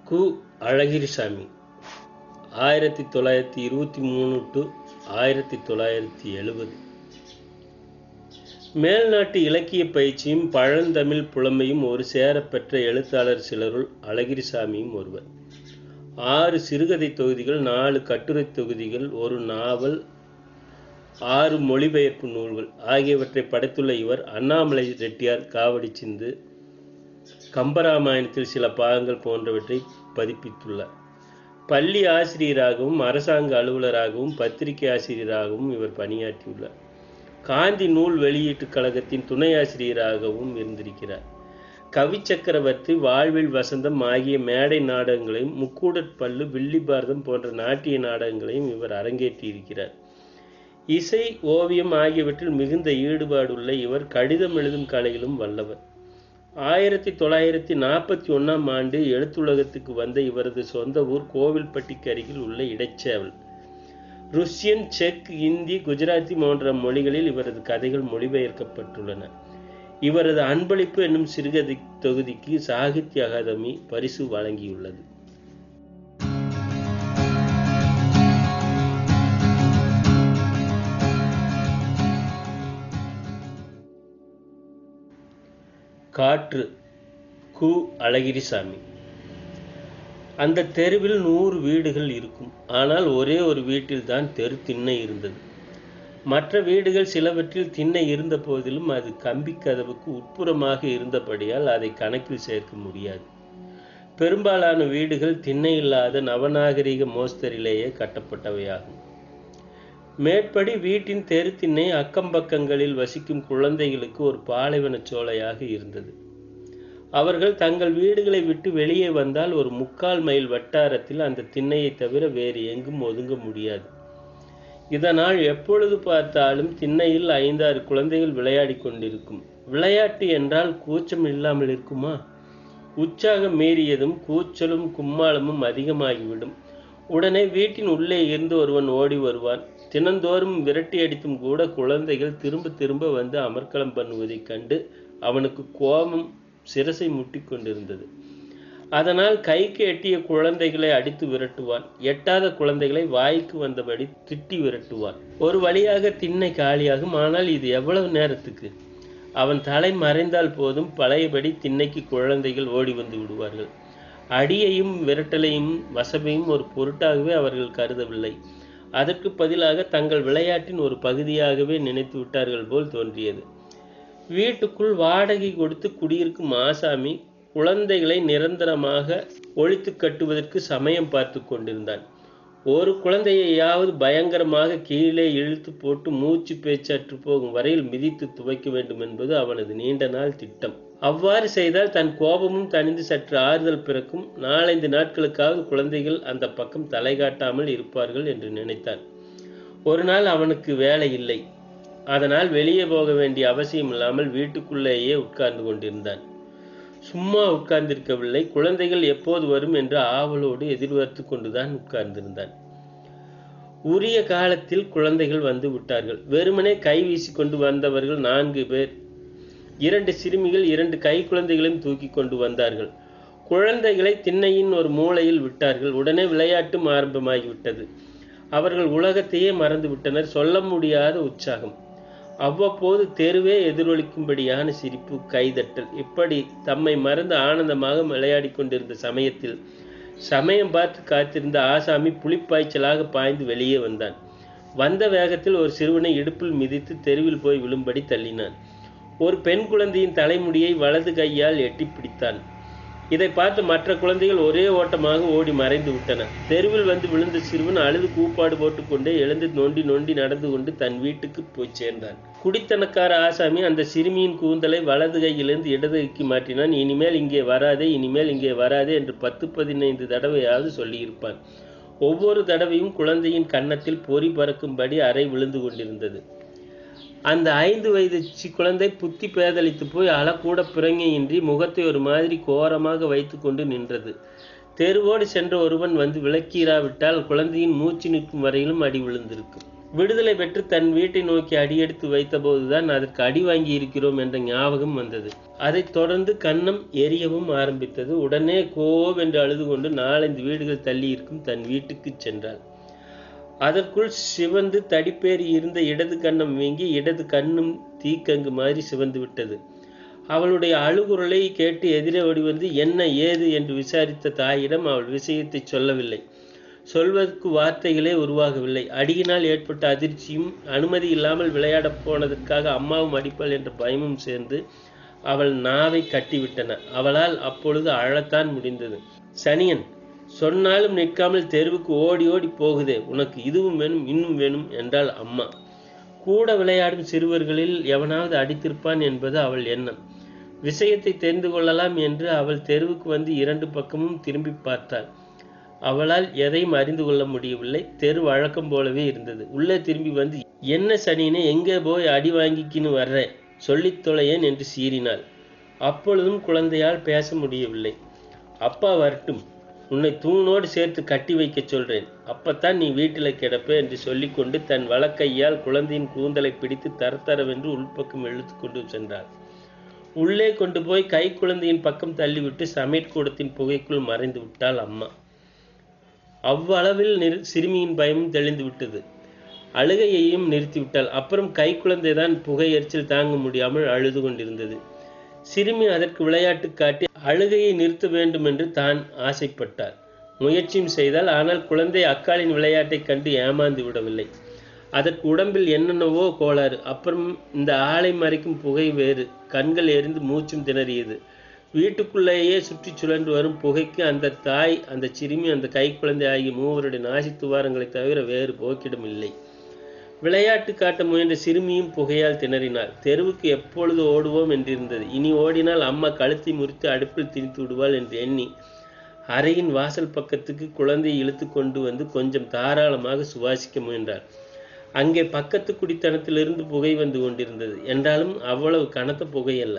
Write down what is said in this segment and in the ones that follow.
கு அழகிரிசாமி ஆயிரத்தி தொள்ளாயிரத்தி இருபத்தி மூணு டு ஆயிரத்தி தொள்ளாயிரத்தி எழுபது மேல்நாட்டு இலக்கிய பயிற்சியும் பழந்தமிழ் புலமையும் ஒரு சேரப்பெற்ற எழுத்தாளர் சிலருள் அழகிரிசாமியும் ஒருவர் ஆறு சிறுகதை தொகுதிகள் நாலு கட்டுரை தொகுதிகள் ஒரு நாவல் ஆறு மொழிபெயர்ப்பு நூல்கள் ஆகியவற்றை படைத்துள்ள இவர் அண்ணாமலை ரெட்டியார் காவடி சிந்து கம்பராமாயணத்தில் சில பாகங்கள் போன்றவற்றை பதிப்பித்துள்ளார் பள்ளி ஆசிரியராகவும் அரசாங்க அலுவலராகவும் பத்திரிகை ஆசிரியராகவும் இவர் பணியாற்றியுள்ளார் காந்தி நூல் வெளியீட்டுக் கழகத்தின் துணை ஆசிரியராகவும் இருந்திருக்கிறார் கவி சக்கரவர்த்தி வாழ்வில் வசந்தம் ஆகிய மேடை நாடகங்களையும் முக்கூடற்பள்ளு வில்லி பாரதம் போன்ற நாட்டிய நாடகங்களையும் இவர் அரங்கேற்றியிருக்கிறார் இசை ஓவியம் ஆகியவற்றில் மிகுந்த ஈடுபாடுள்ள இவர் கடிதம் எழுதும் கலையிலும் வல்லவர் ஆயிரத்தி தொள்ளாயிரத்தி நாற்பத்தி ஒன்றாம் ஆண்டு எழுத்துலகத்துக்கு வந்த இவரது சொந்த ஊர் கோவில்பட்டிக்கு அருகில் உள்ள இடைச்சேவல் ருஷ்யன் செக் இந்தி குஜராத்தி போன்ற மொழிகளில் இவரது கதைகள் மொழிபெயர்க்கப்பட்டுள்ளன இவரது அன்பளிப்பு என்னும் சிறுகதை தொகுதிக்கு சாகித்ய அகாதமி பரிசு வழங்கியுள்ளது காற்று கு அழகிரிசாமி அந்த தெருவில் நூறு வீடுகள் இருக்கும் ஆனால் ஒரே ஒரு வீட்டில் தான் தெரு திண்ணை இருந்தது மற்ற வீடுகள் சிலவற்றில் திண்ணை இருந்த போதிலும் அது கம்பி கதவுக்கு உட்புறமாக இருந்தபடியால் அதை கணக்கில் சேர்க்க முடியாது பெரும்பாலான வீடுகள் திண்ணை இல்லாத நவநாகரிக மோஸ்தரிலேயே கட்டப்பட்டவையாகும் மேற்படி வீட்டின் தெரு திண்ணை அக்கம்பக்கங்களில் வசிக்கும் குழந்தைகளுக்கு ஒரு பாலைவன சோலையாக இருந்தது அவர்கள் தங்கள் வீடுகளை விட்டு வெளியே வந்தால் ஒரு முக்கால் மைல் வட்டாரத்தில் அந்த திண்ணையை தவிர வேறு எங்கும் ஒதுங்க முடியாது இதனால் எப்பொழுது பார்த்தாலும் திண்ணையில் ஐந்தாறு குழந்தைகள் விளையாடி கொண்டிருக்கும் விளையாட்டு என்றால் கூச்சம் இல்லாமல் இருக்குமா உற்சாகம் மீறியதும் கூச்சலும் கும்மாளமும் அதிகமாகிவிடும் உடனே வீட்டின் உள்ளே இருந்து ஒருவன் ஓடி வருவான் தினந்தோறும் விரட்டி அடித்தும் கூட குழந்தைகள் திரும்ப திரும்ப வந்து அமர்க்களம் பண்ணுவதைக் கண்டு அவனுக்கு கோபம் சிரசை முட்டி கொண்டிருந்தது அதனால் கைக்கு எட்டிய குழந்தைகளை அடித்து விரட்டுவான் எட்டாத குழந்தைகளை வாய்க்கு வந்தபடி திட்டி விரட்டுவான் ஒரு வழியாக திண்ணை காலியாகும் ஆனால் இது எவ்வளவு நேரத்துக்கு அவன் தலை மறைந்தால் போதும் பழையபடி திண்ணைக்கு குழந்தைகள் ஓடி வந்து விடுவார்கள் அடியையும் விரட்டலையும் வசமையும் ஒரு பொருட்டாகவே அவர்கள் கருதவில்லை அதற்கு பதிலாக தங்கள் விளையாட்டின் ஒரு பகுதியாகவே நினைத்து விட்டார்கள் போல் தோன்றியது வீட்டுக்குள் வாடகை கொடுத்து குடியிருக்கும் ஆசாமி குழந்தைகளை நிரந்தரமாக ஒழித்து கட்டுவதற்கு சமயம் பார்த்து கொண்டிருந்தான் ஒரு குழந்தையையாவது பயங்கரமாக கீழே இழுத்து போட்டு மூச்சு பேச்சற்று போகும் வரையில் மிதித்து துவைக்க வேண்டும் என்பது அவனது நீண்ட நாள் திட்டம் அவ்வாறு செய்தால் தன் கோபமும் தணிந்து சற்று ஆறுதல் பிறக்கும் நாலஞ்சு நாட்களுக்காவது குழந்தைகள் அந்த பக்கம் தலை காட்டாமல் இருப்பார்கள் என்று நினைத்தான் ஒரு நாள் அவனுக்கு வேலை இல்லை அதனால் வெளியே போக வேண்டிய அவசியம் இல்லாமல் வீட்டுக்குள்ளேயே உட்கார்ந்து கொண்டிருந்தான் சும்மா உட்கார்ந்திருக்கவில்லை குழந்தைகள் எப்போது வரும் என்று ஆவலோடு எதிர்பார்த்து கொண்டுதான் உட்கார்ந்திருந்தான் உரிய காலத்தில் குழந்தைகள் வந்து விட்டார்கள் வெறுமனே கை வீசி கொண்டு வந்தவர்கள் நான்கு பேர் இரண்டு சிறுமிகள் இரண்டு கை குழந்தைகளையும் தூக்கி கொண்டு வந்தார்கள் குழந்தைகளை திண்ணையின் ஒரு மூலையில் விட்டார்கள் உடனே விளையாட்டும் ஆரம்பமாகிவிட்டது அவர்கள் உலகத்தையே மறந்து விட்டனர் சொல்ல முடியாத உற்சாகம் அவ்வப்போது தெருவே எதிரொலிக்கும்படியான சிரிப்பு கைதட்டல் இப்படி தம்மை மறந்து ஆனந்தமாக விளையாடி கொண்டிருந்த சமயத்தில் சமயம் பார்த்து காத்திருந்த ஆசாமி புலிப்பாய்ச்சலாக பாய்ந்து வெளியே வந்தான் வந்த வேகத்தில் ஒரு சிறுவனை இடுப்பில் மிதித்து தெருவில் போய் விழும்படி தள்ளினான் ஒரு பெண் குழந்தையின் தலைமுடியை வலது கையால் எட்டி பிடித்தான் இதை பார்த்து மற்ற குழந்தைகள் ஒரே ஓட்டமாக ஓடி மறைந்து விட்டன தெருவில் வந்து விழுந்த சிறுவன் அழுது கூப்பாடு போட்டுக்கொண்டே எழுந்து நொண்டி நொண்டி நடந்து கொண்டு தன் வீட்டுக்கு போய் சேர்ந்தான் குடித்தனக்கார ஆசாமி அந்த சிறுமியின் கூந்தலை வலது கையிலிருந்து இடது கைக்கு மாற்றினான் இனிமேல் இங்கே வராதே இனிமேல் இங்கே வராதே என்று பத்து பதினைந்து தடவையாவது சொல்லியிருப்பான் ஒவ்வொரு தடவையும் குழந்தையின் கன்னத்தில் பொறி பறக்கும்படி அறை விழுந்து கொண்டிருந்தது அந்த ஐந்து வயது சி குழந்தை புத்தி பேதலித்து போய் அழக்கூட பிறங்கியின்றி முகத்தை ஒரு மாதிரி கோரமாக வைத்து கொண்டு நின்றது தெருவோடு சென்ற ஒருவன் வந்து விளக்கீராவிட்டால் குழந்தையின் மூச்சு நிற்கும் வரையிலும் அடி விழுந்திருக்கும் விடுதலை பெற்று தன் வீட்டை நோக்கி அடியெடுத்து வைத்தபோதுதான் அதற்கு அடி வாங்கி இருக்கிறோம் என்ற ஞாபகம் வந்தது அதைத் தொடர்ந்து கன்னம் எரியவும் ஆரம்பித்தது உடனே கோவென்று அழுது கொண்டு நாலஞ்சு வீடுகள் தள்ளி இருக்கும் தன் வீட்டுக்கு சென்றாள் அதற்குள் சிவந்து தடிப்பேறி இருந்த இடது கன்னம் வீங்கி இடது கண்ணும் தீக்கங்கு மாதிரி சிவந்து விட்டது அவளுடைய அழுகுரலை கேட்டு எதிரே ஓடி வந்து என்ன ஏது என்று விசாரித்த தாயிடம் அவள் விஷயத்தை சொல்லவில்லை சொல்வதற்கு வார்த்தைகளே உருவாகவில்லை அடியினால் ஏற்பட்ட அதிர்ச்சியும் அனுமதி இல்லாமல் விளையாடப் போனதற்காக அம்மாவும் அடிப்பாள் என்ற பயமும் சேர்ந்து அவள் நாவை கட்டிவிட்டன அவளால் அப்பொழுது அழத்தான் முடிந்தது சனியன் சொன்னாலும் நிற்காமல் தெருவுக்கு ஓடி ஓடி போகுதே உனக்கு இதுவும் வேணும் இன்னும் வேணும் என்றாள் அம்மா கூட விளையாடும் சிறுவர்களில் எவனாவது அடித்திருப்பான் என்பது அவள் எண்ணம் விஷயத்தை தெரிந்து கொள்ளலாம் என்று அவள் தெருவுக்கு வந்து இரண்டு பக்கமும் திரும்பி பார்த்தாள் அவளால் எதையும் அறிந்து கொள்ள முடியவில்லை தெரு வழக்கம் போலவே இருந்தது உள்ளே திரும்பி வந்து என்ன சனினே எங்கே போய் அடி வாங்கிக்கின்னு வர்ற சொல்லித் தொலையேன் என்று சீறினாள் அப்பொழுதும் குழந்தையால் பேச முடியவில்லை அப்பா வரட்டும் உன்னை தூணோடு சேர்த்து கட்டி வைக்க சொல்றேன் அப்பத்தான் நீ வீட்டில் கிடப்ப என்று சொல்லிக்கொண்டு தன் வலக்கையால் குழந்தையின் கூந்தலை பிடித்து தரத்தரவென்று உள்பக்கம் இழுத்து கொண்டு சென்றாள் உள்ளே கொண்டு போய் கை குழந்தையின் பக்கம் தள்ளிவிட்டு சமையற்கூடத்தின் புகைக்குள் மறைந்து விட்டாள் அம்மா அவ்வளவில் நிறு சிறுமியின் பயமும் தெளிந்து விட்டது அழுகையையும் நிறுத்திவிட்டாள் அப்புறம் கை குழந்தைதான் புகை எரிச்சல் தாங்க முடியாமல் அழுது கொண்டிருந்தது சிறுமி அதற்கு விளையாட்டு காட்டி அழுகையை நிறுத்த வேண்டும் என்று தான் ஆசைப்பட்டார் முயற்சியும் செய்தால் ஆனால் குழந்தை அக்காலின் விளையாட்டைக் கண்டு ஏமாந்து விடவில்லை அதற்கு உடம்பில் என்னென்னவோ கோளாறு அப்புறம் இந்த ஆளை மறைக்கும் புகை வேறு கண்கள் எரிந்து மூச்சும் திணறியது வீட்டுக்குள்ளேயே சுற்றி சுழன்று வரும் புகைக்கு அந்த தாய் அந்த சிறுமி அந்த கை குழந்தை ஆகிய மூவருடைய நாசி துவாரங்களை தவிர வேறு போக்கிடம் இல்லை விளையாட்டு காட்ட முயன்ற சிறுமியும் புகையால் திணறினாள் தெருவுக்கு எப்பொழுது ஓடுவோம் என்றிருந்தது இனி ஓடினால் அம்மா கழுத்தை முறித்து அடுப்பில் திணித்து விடுவாள் என்று எண்ணி அறையின் வாசல் பக்கத்துக்கு குழந்தையை இழுத்து கொண்டு வந்து கொஞ்சம் தாராளமாக சுவாசிக்க முயன்றாள் அங்கே பக்கத்து குடித்தனத்திலிருந்து புகை வந்து கொண்டிருந்தது என்றாலும் அவ்வளவு கனத்த புகை அல்ல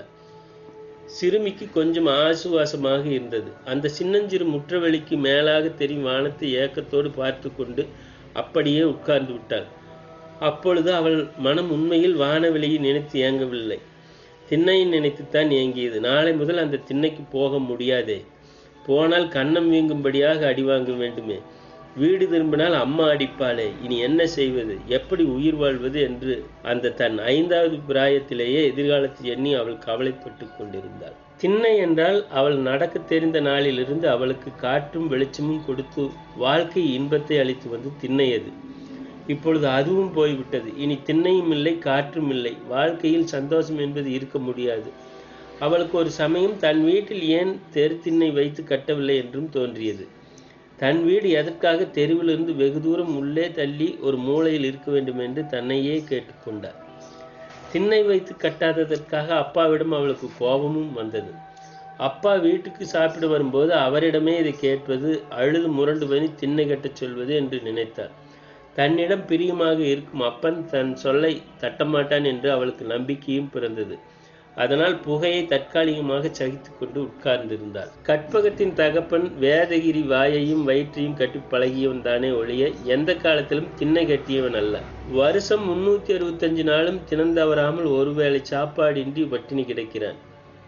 சிறுமிக்கு கொஞ்சம் ஆசுவாசமாக இருந்தது அந்த சின்னஞ்சிறு முற்றவெளிக்கு மேலாக தெரியும் வானத்தை ஏக்கத்தோடு பார்த்து கொண்டு அப்படியே உட்கார்ந்து விட்டாள் அப்பொழுது அவள் மனம் உண்மையில் வானவெளியை நினைத்து ஏங்கவில்லை திண்ணையை நினைத்துத்தான் ஏங்கியது நாளை முதல் அந்த திண்ணைக்கு போக முடியாதே போனால் கன்னம் வீங்கும்படியாக அடி வாங்க வேண்டுமே வீடு திரும்பினால் அம்மா அடிப்பாளே இனி என்ன செய்வது எப்படி உயிர் வாழ்வது என்று அந்த தன் ஐந்தாவது பிராயத்திலேயே எதிர்காலத்தை எண்ணி அவள் கவலைப்பட்டு கொண்டிருந்தாள் திண்ணை என்றால் அவள் நடக்க தெரிந்த நாளிலிருந்து அவளுக்கு காற்றும் வெளிச்சமும் கொடுத்து வாழ்க்கை இன்பத்தை அளித்து வந்து திண்ணை அது இப்பொழுது அதுவும் போய்விட்டது இனி திண்ணையும் இல்லை காற்றும் இல்லை வாழ்க்கையில் சந்தோஷம் என்பது இருக்க முடியாது அவளுக்கு ஒரு சமயம் தன் வீட்டில் ஏன் தெரு திண்ணை வைத்து கட்டவில்லை என்றும் தோன்றியது தன் வீடு எதற்காக தெருவிலிருந்து வெகு தூரம் உள்ளே தள்ளி ஒரு மூலையில் இருக்க வேண்டும் என்று தன்னையே கேட்டுக்கொண்டார் திண்ணை வைத்து கட்டாததற்காக அப்பாவிடம் அவளுக்கு கோபமும் வந்தது அப்பா வீட்டுக்கு சாப்பிட வரும்போது அவரிடமே இதை கேட்பது அழுது முரண்டு பண்ணி திண்ணை கட்டச் சொல்வது என்று நினைத்தார் தன்னிடம் பிரியமாக இருக்கும் அப்பன் தன் சொல்லை தட்டமாட்டான் என்று அவளுக்கு நம்பிக்கையும் பிறந்தது அதனால் புகையை தற்காலிகமாக சகித்து கொண்டு உட்கார்ந்திருந்தாள் கற்பகத்தின் தகப்பன் வேதகிரி வாயையும் வயிற்றையும் கட்டி பழகியவன் தானே ஒழிய எந்த காலத்திலும் திண்ணை கட்டியவன் அல்ல வருஷம் முன்னூத்தி அறுபத்தஞ்சு நாளும் தினந்தவராமல் ஒருவேளை சாப்பாடின்றி பட்டினி கிடக்கிறான்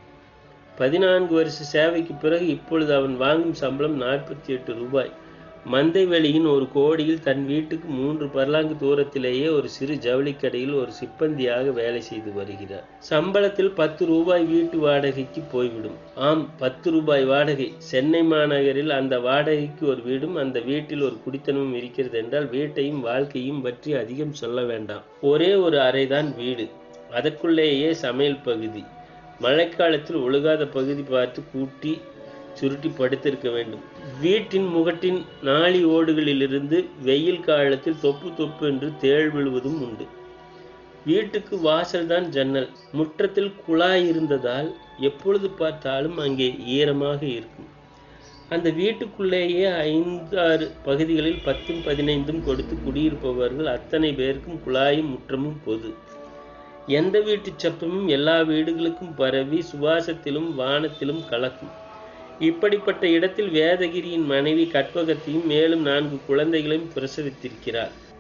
பதினான்கு வருஷ சேவைக்கு பிறகு இப்பொழுது அவன் வாங்கும் சம்பளம் நாற்பத்தி எட்டு ரூபாய் மந்தை வெளியின் ஒரு கோடியில் தன் வீட்டுக்கு மூன்று பர்லாங்கு தூரத்திலேயே ஒரு சிறு ஜவுளி கடையில் ஒரு சிப்பந்தியாக வேலை செய்து வருகிறார் சம்பளத்தில் பத்து ரூபாய் வீட்டு வாடகைக்கு போய்விடும் ஆம் பத்து ரூபாய் வாடகை சென்னை மாநகரில் அந்த வாடகைக்கு ஒரு வீடும் அந்த வீட்டில் ஒரு குடித்தனமும் இருக்கிறது என்றால் வீட்டையும் வாழ்க்கையும் பற்றி அதிகம் சொல்ல வேண்டாம் ஒரே ஒரு அறைதான் வீடு அதற்குள்ளேயே சமையல் பகுதி மழைக்காலத்தில் ஒழுகாத பகுதி பார்த்து கூட்டி சுருட்டி படுத்திருக்க வேண்டும் வீட்டின் முகட்டின் நாளி ஓடுகளிலிருந்து வெயில் காலத்தில் தொப்பு தொப்பு என்று தேள் விழுவதும் உண்டு வீட்டுக்கு வாசல்தான் ஜன்னல் முற்றத்தில் குழாய் இருந்ததால் எப்பொழுது பார்த்தாலும் அங்கே ஈரமாக இருக்கும் அந்த வீட்டுக்குள்ளேயே ஐந்தாறு பகுதிகளில் பத்தும் பதினைந்தும் கொடுத்து குடியிருப்பவர்கள் அத்தனை பேருக்கும் குழாயும் முற்றமும் பொது எந்த வீட்டு சப்பமும் எல்லா வீடுகளுக்கும் பரவி சுவாசத்திலும் வானத்திலும் கலக்கும் இப்படிப்பட்ட இடத்தில் வேதகிரியின் மனைவி கற்பகத்தையும் மேலும் நான்கு குழந்தைகளையும் பிரசவித்திருக்கிறார்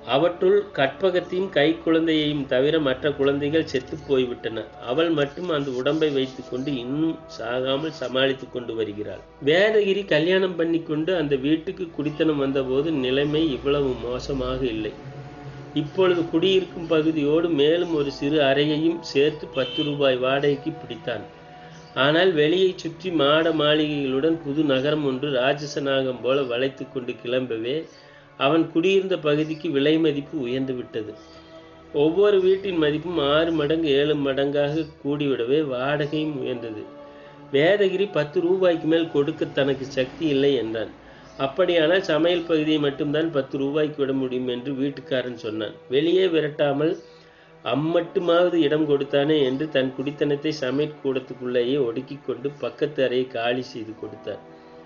அவற்றுள் கற்பகத்தையும் கை குழந்தையையும் தவிர மற்ற குழந்தைகள் செத்துப் போய்விட்டன அவள் மட்டும் அந்த உடம்பை வைத்துக்கொண்டு இன்னும் சாகாமல் சமாளித்துக் கொண்டு வருகிறாள் வேதகிரி கல்யாணம் பண்ணி கொண்டு அந்த வீட்டுக்கு குடித்தனம் வந்தபோது நிலைமை இவ்வளவு மோசமாக இல்லை இப்பொழுது குடியிருக்கும் பகுதியோடு மேலும் ஒரு சிறு அறையையும் சேர்த்து பத்து ரூபாய் வாடகைக்கு பிடித்தான் ஆனால் வெளியை சுற்றி மாட மாளிகைகளுடன் புது நகரம் ஒன்று ராஜசநாகம் போல வளைத்து கொண்டு கிளம்பவே அவன் குடியிருந்த பகுதிக்கு விலை மதிப்பு உயர்ந்து விட்டது ஒவ்வொரு வீட்டின் மதிப்பும் ஆறு மடங்கு ஏழு மடங்காக கூடிவிடவே வாடகையும் உயர்ந்தது வேதகிரி பத்து ரூபாய்க்கு மேல் கொடுக்க தனக்கு சக்தி இல்லை என்றான் அப்படியானால் சமையல் பகுதியை மட்டும்தான் பத்து ரூபாய்க்கு விட முடியும் என்று வீட்டுக்காரன் சொன்னான் வெளியே விரட்டாமல் அம்மட்டுமாவது இடம் கொடுத்தானே என்று தன் குடித்தனத்தை சமையல் கூடத்துக்குள்ளேயே ஒடுக்கிக் கொண்டு பக்கத்து அறையை காலி செய்து கொடுத்தார்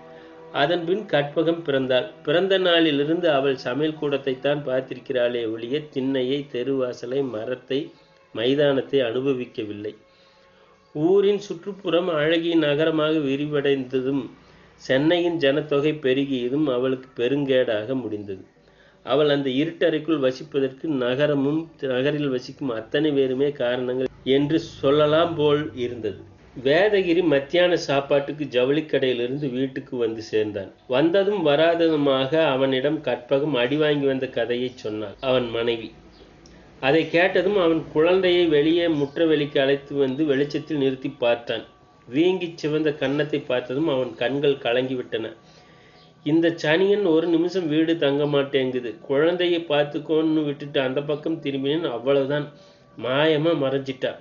அதன் பின் கற்பகம் பிறந்தாள் பிறந்த நாளிலிருந்து அவள் சமையல் கூடத்தை தான் பார்த்திருக்கிறாளே ஒழிய திண்ணையை தெருவாசலை மரத்தை மைதானத்தை அனுபவிக்கவில்லை ஊரின் சுற்றுப்புறம் அழகிய நகரமாக விரிவடைந்ததும் சென்னையின் ஜனத்தொகை பெருகியதும் அவளுக்கு பெருங்கேடாக முடிந்தது அவள் அந்த இருட்டறைக்குள் வசிப்பதற்கு நகரமும் நகரில் வசிக்கும் அத்தனை பேருமே காரணங்கள் என்று சொல்லலாம் போல் இருந்தது வேதகிரி மத்தியான சாப்பாட்டுக்கு ஜவுளிக்கடையிலிருந்து வீட்டுக்கு வந்து சேர்ந்தான் வந்ததும் வராததுமாக அவனிடம் கற்பகம் அடி வாங்கி வந்த கதையை சொன்னாள் அவன் மனைவி அதை கேட்டதும் அவன் குழந்தையை வெளியே முற்றவெளிக்கு அழைத்து வந்து வெளிச்சத்தில் நிறுத்தி பார்த்தான் வீங்கி சிவந்த கன்னத்தை பார்த்ததும் அவன் கண்கள் கலங்கிவிட்டன இந்த சனியன் ஒரு நிமிஷம் வீடு தங்க மாட்டேங்குது குழந்தையை பார்த்துக்கோன்னு விட்டுட்டு அந்த பக்கம் திரும்பினேன் அவ்வளவுதான் மாயமா மறைஞ்சிட்டா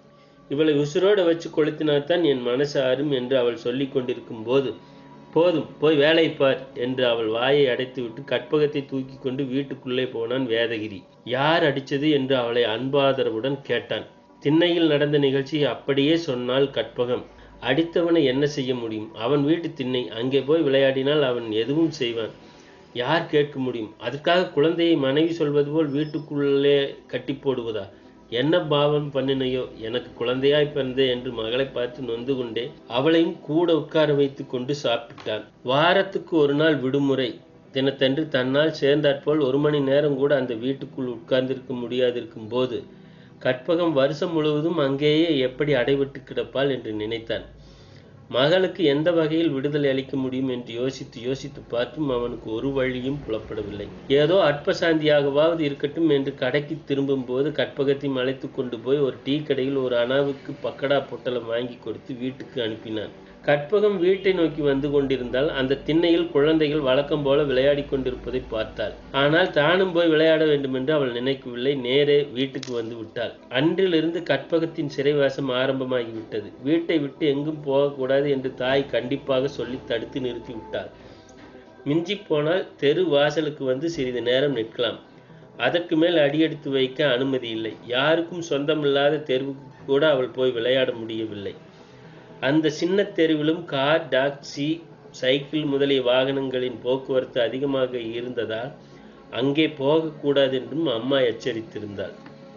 இவளை உசுரோட வச்சு கொளுத்தினாத்தான் என் மனசு ஆறும் என்று அவள் சொல்லி கொண்டிருக்கும் போது போதும் போய் வேலை பார் என்று அவள் வாயை அடைத்துவிட்டு கற்பகத்தை தூக்கி கொண்டு வீட்டுக்குள்ளே போனான் வேதகிரி யார் அடித்தது என்று அவளை அன்பாதரவுடன் கேட்டான் திண்ணையில் நடந்த நிகழ்ச்சி அப்படியே சொன்னால் கற்பகம் அடித்தவனை என்ன செய்ய முடியும் அவன் வீட்டு திண்ணை அங்கே போய் விளையாடினால் அவன் எதுவும் செய்வான் யார் கேட்க முடியும் அதற்காக குழந்தையை மனைவி சொல்வது போல் வீட்டுக்குள்ளே கட்டி போடுவதா என்ன பாவம் பண்ணினையோ எனக்கு குழந்தையாய் பிறந்தே என்று மகளை பார்த்து நொந்து கொண்டே அவளையும் கூட உட்கார வைத்து கொண்டு சாப்பிட்டான் வாரத்துக்கு ஒரு நாள் விடுமுறை தினத்தன்று தன்னால் சேர்ந்தாற்போல் ஒரு மணி நேரம் கூட அந்த வீட்டுக்குள் உட்கார்ந்திருக்க முடியாதிருக்கும் போது கற்பகம் வருஷம் முழுவதும் அங்கேயே எப்படி அடைபட்டு கிடப்பாள் என்று நினைத்தான் மகளுக்கு எந்த வகையில் விடுதலை அளிக்க முடியும் என்று யோசித்து யோசித்து பார்த்தும் அவனுக்கு ஒரு வழியும் புலப்படவில்லை ஏதோ அற்பசாந்தியாகவாவது இருக்கட்டும் என்று கடைக்கு திரும்பும் போது கற்பகத்தையும் அழைத்து கொண்டு போய் ஒரு டீ கடையில் ஒரு அனாவுக்கு பக்கடா பொட்டலம் வாங்கி கொடுத்து வீட்டுக்கு அனுப்பினான் கற்பகம் வீட்டை நோக்கி வந்து கொண்டிருந்தால் அந்த திண்ணையில் குழந்தைகள் வழக்கம் போல விளையாடி கொண்டிருப்பதை பார்த்தாள் ஆனால் தானும் போய் விளையாட வேண்டும் என்று அவள் நினைக்கவில்லை நேரே வீட்டுக்கு வந்து விட்டாள் அன்றிலிருந்து கற்பகத்தின் சிறைவாசம் ஆரம்பமாகிவிட்டது வீட்டை விட்டு எங்கும் போகக்கூடாது என்று தாய் கண்டிப்பாக சொல்லி தடுத்து நிறுத்தி விட்டாள் மிஞ்சி போனால் தெரு வாசலுக்கு வந்து சிறிது நேரம் நிற்கலாம் அதற்கு மேல் அடியெடுத்து வைக்க அனுமதி இல்லை யாருக்கும் சொந்தமில்லாத தெருவுக்கு கூட அவள் போய் விளையாட முடியவில்லை அந்த சின்ன தெருவிலும் கார் டாக்ஸி சைக்கிள் முதலிய வாகனங்களின் போக்குவரத்து அதிகமாக இருந்ததால் அங்கே போகக்கூடாது என்றும் அம்மா எச்சரித்திருந்தாள்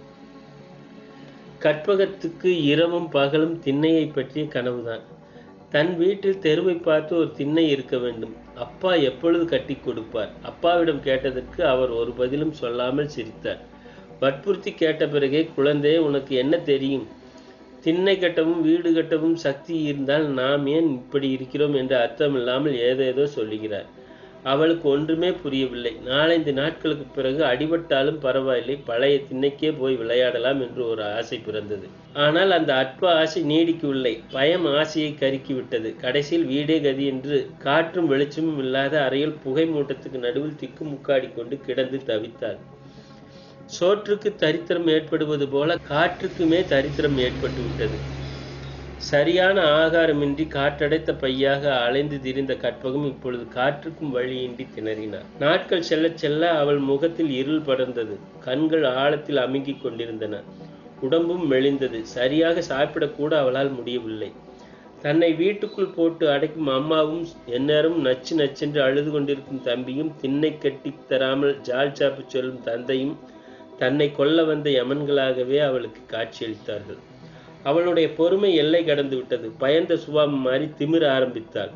கற்பகத்துக்கு இரவும் பகலும் திண்ணையை பற்றிய கனவுதான் தன் வீட்டில் தெருவை பார்த்து ஒரு திண்ணை இருக்க வேண்டும் அப்பா எப்பொழுது கட்டி கொடுப்பார் அப்பாவிடம் கேட்டதற்கு அவர் ஒரு பதிலும் சொல்லாமல் சிரித்தார் வற்புறுத்தி கேட்ட பிறகே குழந்தையே உனக்கு என்ன தெரியும் திண்ணை கட்டவும் வீடு கட்டவும் சக்தி இருந்தால் நாம் ஏன் இப்படி இருக்கிறோம் என்ற அர்த்தம் இல்லாமல் ஏதேதோ சொல்லுகிறார் அவளுக்கு ஒன்றுமே புரியவில்லை நாலஞ்சு நாட்களுக்கு பிறகு அடிபட்டாலும் பரவாயில்லை பழைய திண்ணைக்கே போய் விளையாடலாம் என்று ஒரு ஆசை பிறந்தது ஆனால் அந்த அற்ப ஆசை நீடிக்கவில்லை பயம் ஆசையை கருக்கி விட்டது கடைசியில் வீடே கதி என்று காற்றும் வெளிச்சமும் இல்லாத அறையில் புகை மூட்டத்துக்கு நடுவில் திக்கு முக்காடி கொண்டு கிடந்து தவித்தாள் சோற்றுக்கு தரித்திரம் ஏற்படுவது போல காற்றுக்குமே தரித்திரம் ஏற்பட்டு விட்டது சரியான ஆகாரமின்றி காற்றடைத்த பையாக அலைந்து திரிந்த கற்பகம் இப்பொழுது காற்றுக்கும் வழியின்றி திணறினார் நாட்கள் செல்ல செல்ல அவள் முகத்தில் இருள் படர்ந்தது கண்கள் ஆழத்தில் அமுங்கிக் கொண்டிருந்தன உடம்பும் மெலிந்தது சரியாக சாப்பிடக்கூட அவளால் முடியவில்லை தன்னை வீட்டுக்குள் போட்டு அடைக்கும் அம்மாவும் எந்நேரம் நச்சு நச்சென்று அழுது கொண்டிருக்கும் தம்பியும் திண்ணை கட்டி தராமல் ஜால் சாப்பு சொல்லும் தந்தையும் தன்னை கொல்ல வந்த யமன்களாகவே அவளுக்கு காட்சியளித்தார்கள் அவளுடைய பொறுமை எல்லை கடந்து விட்டது பயந்த சுபாவம் மாறி திமிர ஆரம்பித்தாள்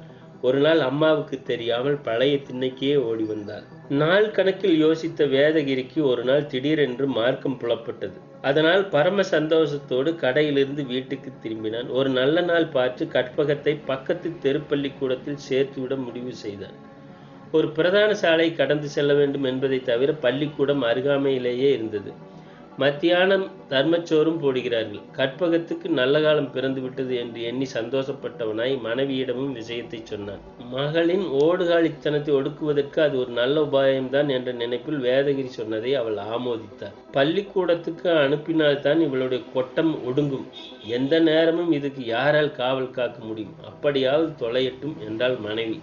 ஒரு நாள் அம்மாவுக்கு தெரியாமல் பழைய திண்ணைக்கே ஓடி வந்தாள் நாள் கணக்கில் யோசித்த வேதகிரிக்கு ஒரு நாள் திடீரென்று மார்க்கம் புலப்பட்டது அதனால் பரம சந்தோஷத்தோடு கடையிலிருந்து வீட்டுக்கு திரும்பினான் ஒரு நல்ல நாள் பார்த்து கற்பகத்தை பக்கத்து தெருப்பள்ளிக்கூடத்தில் சேர்த்துவிட முடிவு செய்தான் ஒரு பிரதான சாலை கடந்து செல்ல வேண்டும் என்பதை தவிர பள்ளிக்கூடம் அருகாமையிலேயே இருந்தது மத்தியானம் தர்மச்சோறும் போடுகிறார்கள் கற்பகத்துக்கு நல்ல காலம் பிறந்து விட்டது என்று எண்ணி சந்தோஷப்பட்டவனாய் மனைவியிடமும் விஷயத்தை சொன்னான் மகளின் ஓடுகாலித்தனத்தை ஒடுக்குவதற்கு அது ஒரு நல்ல உபாயம்தான் என்ற நினைப்பில் வேதகிரி சொன்னதை அவள் ஆமோதித்தாள் பள்ளிக்கூடத்துக்கு அனுப்பினால்தான் இவளுடைய கொட்டம் ஒடுங்கும் எந்த நேரமும் இதுக்கு யாரால் காவல் காக்க முடியும் அப்படியாவது தொலையட்டும் என்றாள் மனைவி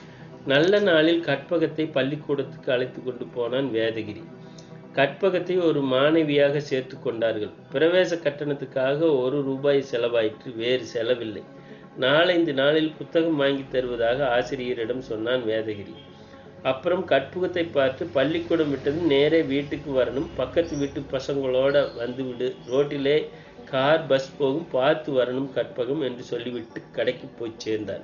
நல்ல நாளில் கற்பகத்தை பள்ளிக்கூடத்துக்கு அழைத்து கொண்டு போனான் வேதகிரி கற்பகத்தை ஒரு மாணவியாக சேர்த்து கொண்டார்கள் பிரவேச கட்டணத்துக்காக ஒரு ரூபாய் செலவாயிற்று வேறு செலவில்லை நாலைந்து நாளில் புத்தகம் வாங்கி தருவதாக ஆசிரியரிடம் சொன்னான் வேதகிரி அப்புறம் கற்பகத்தை பார்த்து பள்ளிக்கூடம் விட்டதும் நேரே வீட்டுக்கு வரணும் பக்கத்து வீட்டு பசங்களோட வந்துவிடு ரோட்டிலே கார் பஸ் போகும் பார்த்து வரணும் கற்பகம் என்று சொல்லிவிட்டு கடைக்கு போய் சேர்ந்தார்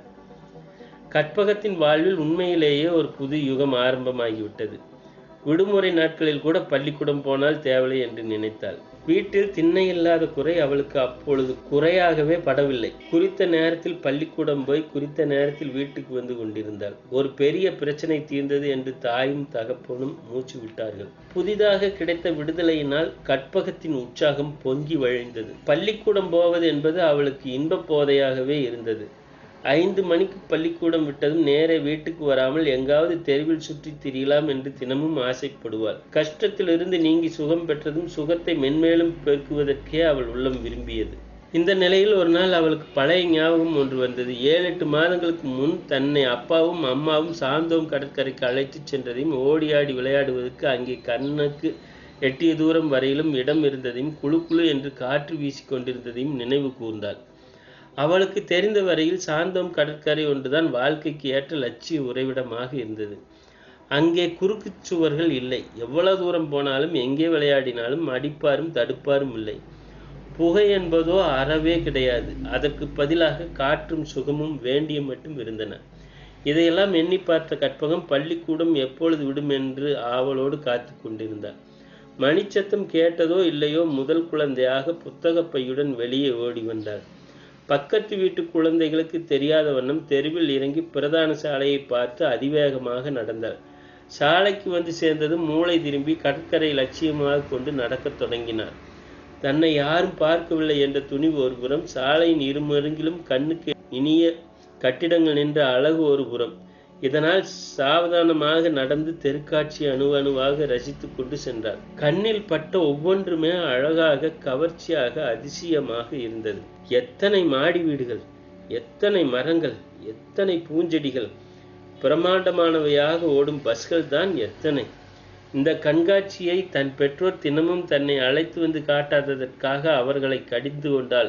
கற்பகத்தின் வாழ்வில் உண்மையிலேயே ஒரு புது யுகம் ஆரம்பமாகிவிட்டது விடுமுறை நாட்களில் கூட பள்ளிக்கூடம் போனால் தேவலை என்று நினைத்தாள் வீட்டில் திண்ணை இல்லாத குறை அவளுக்கு அப்பொழுது குறையாகவே படவில்லை குறித்த நேரத்தில் பள்ளிக்கூடம் போய் குறித்த நேரத்தில் வீட்டுக்கு வந்து கொண்டிருந்தாள் ஒரு பெரிய பிரச்சனை தீர்ந்தது என்று தாயும் தகப்பனும் மூச்சு விட்டார்கள் புதிதாக கிடைத்த விடுதலையினால் கற்பகத்தின் உற்சாகம் பொங்கி வழிந்தது பள்ளிக்கூடம் போவது என்பது அவளுக்கு இன்பப் போதையாகவே இருந்தது ஐந்து மணிக்கு பள்ளிக்கூடம் விட்டதும் நேரே வீட்டுக்கு வராமல் எங்காவது தெருவில் சுற்றி திரியலாம் என்று தினமும் ஆசைப்படுவாள் கஷ்டத்திலிருந்து நீங்கி சுகம் பெற்றதும் சுகத்தை மென்மேலும் பெருக்குவதற்கே அவள் உள்ளம் விரும்பியது இந்த நிலையில் ஒரு நாள் அவளுக்கு பழைய ஞாபகம் ஒன்று வந்தது ஏழு எட்டு மாதங்களுக்கு முன் தன்னை அப்பாவும் அம்மாவும் சாந்தோம் கடற்கரைக்கு அழைத்துச் சென்றதையும் ஓடியாடி விளையாடுவதற்கு அங்கே கண்ணுக்கு எட்டிய தூரம் வரையிலும் இடம் இருந்ததையும் குழு குழு என்று காற்று வீசிக் கொண்டிருந்ததையும் நினைவு கூர்ந்தாள் அவளுக்கு தெரிந்த வரையில் சாந்தோம் கடற்கரை ஒன்றுதான் வாழ்க்கைக்கு ஏற்ற லட்சிய உறைவிடமாக இருந்தது அங்கே குறுக்கு சுவர்கள் இல்லை எவ்வளவு தூரம் போனாலும் எங்கே விளையாடினாலும் அடிப்பாரும் தடுப்பாரும் இல்லை புகை என்பதோ அறவே கிடையாது அதற்கு பதிலாக காற்றும் சுகமும் வேண்டிய மட்டும் இருந்தன இதையெல்லாம் எண்ணி பார்த்த கற்பகம் பள்ளிக்கூடம் எப்பொழுது விடும் என்று ஆவலோடு காத்து கொண்டிருந்தார் மணிச்சத்தம் கேட்டதோ இல்லையோ முதல் குழந்தையாக புத்தகப் பையுடன் வெளியே ஓடி வந்தார் பக்கத்து வீட்டு குழந்தைகளுக்கு தெரியாத வண்ணம் தெருவில் இறங்கி பிரதான சாலையை பார்த்து அதிவேகமாக நடந்தார் சாலைக்கு வந்து சேர்ந்ததும் மூளை திரும்பி கடற்கரை லட்சியமாக கொண்டு நடக்கத் தொடங்கினார் தன்னை யாரும் பார்க்கவில்லை என்ற துணிவு ஒருபுறம் சாலையின் இருமருங்கிலும் கண்ணுக்கு இனிய கட்டிடங்கள் நின்ற அழகு ஒரு புறம் இதனால் சாவதானமாக நடந்து தெருக்காட்சி அணு அணுவாக ரசித்து கொண்டு சென்றார் கண்ணில் பட்ட ஒவ்வொன்றுமே அழகாக கவர்ச்சியாக அதிசயமாக இருந்தது எத்தனை மாடி வீடுகள் எத்தனை மரங்கள் எத்தனை பூஞ்செடிகள் பிரம்மாண்டமானவையாக ஓடும் பஸ்கள் தான் எத்தனை இந்த கண்காட்சியை தன் பெற்றோர் தினமும் தன்னை அழைத்து வந்து காட்டாததற்காக அவர்களை கடிந்து கொண்டாள்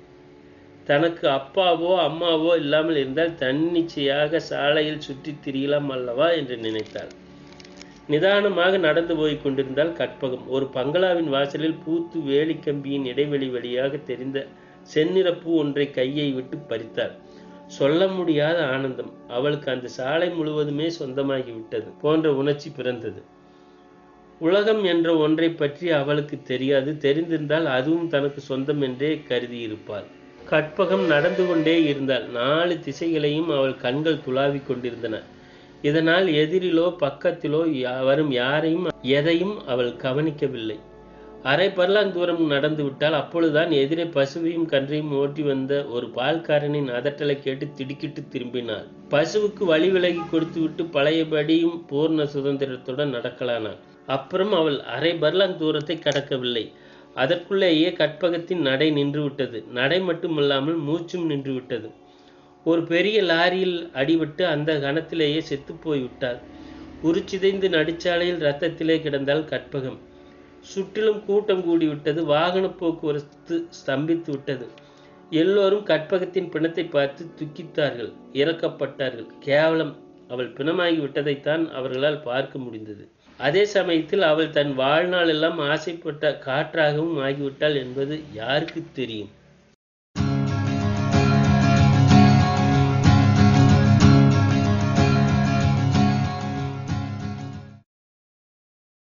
தனக்கு அப்பாவோ அம்மாவோ இல்லாமல் இருந்தால் தன்னிச்சையாக சாலையில் சுற்றித் திரியலாம் அல்லவா என்று நினைத்தாள் நிதானமாக நடந்து போய் கொண்டிருந்தால் கற்பகம் ஒரு பங்களாவின் வாசலில் பூத்து வேலிக்கம்பியின் இடைவெளி வழியாக தெரிந்த செந்நிற பூ ஒன்றை கையை விட்டு பறித்தாள் சொல்ல முடியாத ஆனந்தம் அவளுக்கு அந்த சாலை முழுவதுமே சொந்தமாகிவிட்டது போன்ற உணர்ச்சி பிறந்தது உலகம் என்ற ஒன்றை பற்றி அவளுக்கு தெரியாது தெரிந்திருந்தால் அதுவும் தனக்கு சொந்தம் என்றே கருதியிருப்பாள் கற்பகம் நடந்து கொண்டே இருந்தாள் நாலு திசைகளையும் அவள் கண்கள் துளாவிக் கொண்டிருந்தன இதனால் எதிரிலோ பக்கத்திலோ யா- வரும் யாரையும் எதையும் அவள் கவனிக்கவில்லை அரை பர்லாங் தூரம் நடந்து விட்டால் அப்பொழுதுதான் எதிரே பசுவையும் கன்றையும் ஓட்டி வந்த ஒரு பால்காரனின் அதட்டலை கேட்டு திடுக்கிட்டு திரும்பினாள் பசுவுக்கு வழி விலகி கொடுத்துவிட்டு பழையபடியும் பூர்ண சுதந்திரத்துடன் நடக்கலானாள் அப்புறம் அவள் அரை பர்லாங் தூரத்தை கடக்கவில்லை அதற்குள்ளேயே கற்பகத்தின் நடை நின்றுவிட்டது நடை மட்டுமல்லாமல் மூச்சும் நின்றுவிட்டது ஒரு பெரிய லாரியில் அடிபட்டு அந்த கணத்திலேயே செத்துப்போய் விட்டாள் உருச்சிதைந்து நடுச்சாலையில் ரத்தத்திலே கிடந்தாள் கற்பகம் சுற்றிலும் கூட்டம் கூடிவிட்டது வாகன போக்குவரத்து ஸ்தம்பித்து விட்டது எல்லோரும் கற்பகத்தின் பிணத்தை பார்த்து துக்கித்தார்கள் இறக்கப்பட்டார்கள் கேவலம் அவள் பிணமாகி விட்டதைத்தான் அவர்களால் பார்க்க முடிந்தது அதே சமயத்தில் அவள் தன் வாழ்நாளெல்லாம் ஆசைப்பட்ட காற்றாகவும் ஆகிவிட்டாள் என்பது யாருக்கு தெரியும்